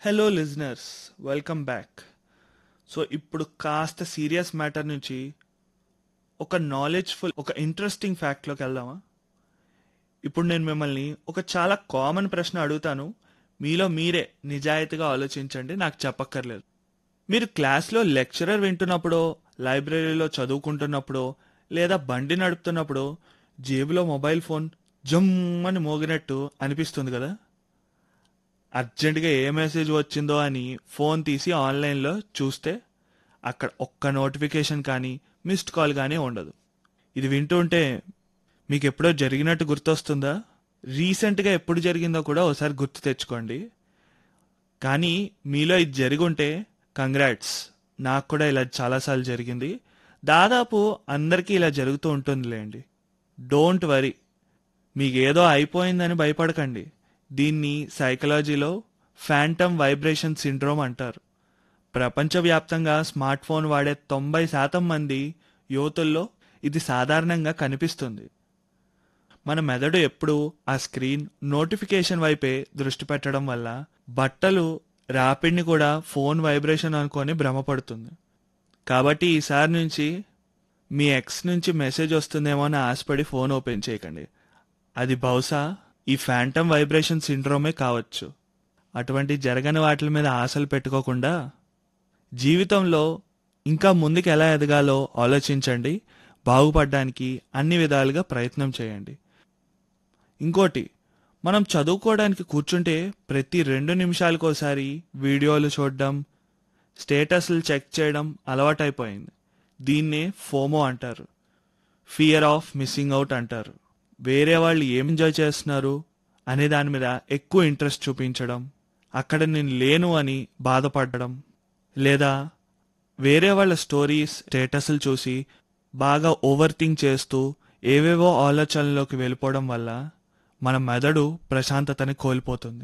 hello listeners welcome back so ఇప్పుడు కాస్త serious matter నుంచి ఒక నాలెడ్జ్ఫుల్ ఒక ఇంట్రెస్టింగ్ ఫ్యాక్ట్లోకి వెళ్దామా ఇప్పుడు నేను మిమ్మల్ని ఒక చాలా కామన్ ప్రశ్న అడుగుతాను మీలో మీరే నిజాయితీగా ఆలోచించండి నాకు చెప్పక్కర్లేదు మీరు క్లాస్లో లెక్చరర్ వింటున్నప్పుడో లైబ్రరీలో చదువుకుంటున్నప్పుడో లేదా బండి నడుపుతున్నప్పుడు జేబులో మొబైల్ ఫోన్ జమ్మని మోగినట్టు అనిపిస్తుంది కదా అర్జెంటుగా ఏ మెసేజ్ వచ్చిందో అని ఫోన్ తీసి ఆన్లైన్లో చూస్తే అక్కడ ఒక్క నోటిఫికేషన్ కానీ మిస్డ్ కాల్ కానీ ఉండదు ఇది వింటుంటే మీకు ఎప్పుడో జరిగినట్టు గుర్తొస్తుందా రీసెంట్గా ఎప్పుడు జరిగిందో కూడా ఒకసారి గుర్తు తెచ్చుకోండి కానీ మీలో ఇది జరిగి ఉంటే కంగ్రాట్స్ నాకు కూడా ఇలా చాలాసార్లు జరిగింది దాదాపు అందరికీ ఇలా జరుగుతూ ఉంటుందిలేండి డోంట్ వరీ మీకు ఏదో అయిపోయిందని భయపడకండి దీన్ని సైకలాజీలో ఫ్యాంటమ్ వైబ్రేషన్ సిండ్రోమ్ అంటారు ప్రపంచవ్యాప్తంగా స్మార్ట్ ఫోన్ వాడే తొంభై శాతం మంది యువతుల్లో ఇది సాధారణంగా కనిపిస్తుంది మన మెదడు ఎప్పుడూ ఆ స్క్రీన్ నోటిఫికేషన్ వైపే దృష్టి పెట్టడం వల్ల బట్టలు ర్యాపిడ్ని కూడా ఫోన్ వైబ్రేషన్ అనుకొని భ్రమపడుతుంది కాబట్టి ఈసారి నుంచి మీ ఎక్స్ నుంచి మెసేజ్ వస్తుందేమో అని ఆశపడి ఫోన్ ఓపెన్ చేయకండి అది బహుశా ఈ ఫ్యాంటమ్ వైబ్రేషన్ సిండ్రోమే కావచ్చు అటువంటి జరగని వాటి మీద ఆశలు పెట్టుకోకుండా జీవితంలో ఇంకా ముందుకు ఎలా ఎదగాలో ఆలోచించండి బాగుపడడానికి అన్ని విధాలుగా ప్రయత్నం చేయండి ఇంకోటి మనం చదువుకోవడానికి కూర్చుంటే ప్రతి రెండు నిమిషాలకోసారి వీడియోలు చూడడం స్టేటస్లు చెక్ చేయడం అలవాటైపోయింది దీన్నే ఫోమో అంటారు ఫియర్ ఆఫ్ మిస్సింగ్ అవుట్ అంటారు వేరే వాళ్ళు ఏం ఎంజాయ్ చేస్తున్నారు అనే దాని మీద ఎక్కువ ఇంట్రెస్ట్ చూపించడం అక్కడ నేను లేను అని బాధపడడం లేదా వేరే వాళ్ళ స్టోరీస్ స్టేటస్లు చూసి బాగా ఓవర్ థింక్ చేస్తూ ఏవేవో ఆలోచనలోకి వెళ్ళిపోవడం వల్ల మన మెదడు ప్రశాంతతని కోల్పోతుంది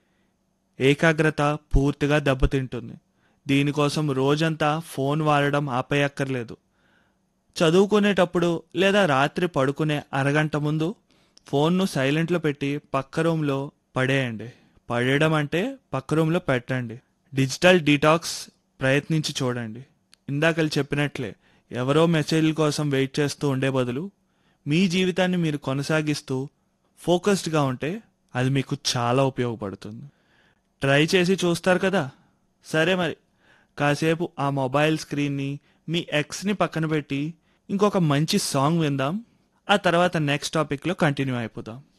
ఏకాగ్రత పూర్తిగా దెబ్బతింటుంది దీనికోసం రోజంతా ఫోన్ వాడడం ఆపేయక్కర్లేదు చదువుకునేటప్పుడు లేదా రాత్రి పడుకునే అరగంట ముందు ఫోన్ను సైలెంట్లో పెట్టి పక్క రూమ్లో పడేయండి పడేయడం అంటే పక్క రూమ్లో పెట్టండి డిజిటల్ డీటాక్స్ ప్రయత్నించి చూడండి ఇందాకలు చెప్పినట్లే ఎవరో మెసేజ్ల కోసం వెయిట్ చేస్తూ ఉండే బదులు మీ జీవితాన్ని మీరు కొనసాగిస్తూ ఫోకస్డ్గా ఉంటే అది మీకు చాలా ఉపయోగపడుతుంది ట్రై చేసి చూస్తారు కదా సరే మరి కాసేపు ఆ మొబైల్ స్క్రీన్ని మీ ఎక్స్ని పక్కన పెట్టి ఇంకొక మంచి సాంగ్ విందాం ఆ తర్వాత నెక్స్ట్ టాపిక్లో కంటిన్యూ అయిపోదాం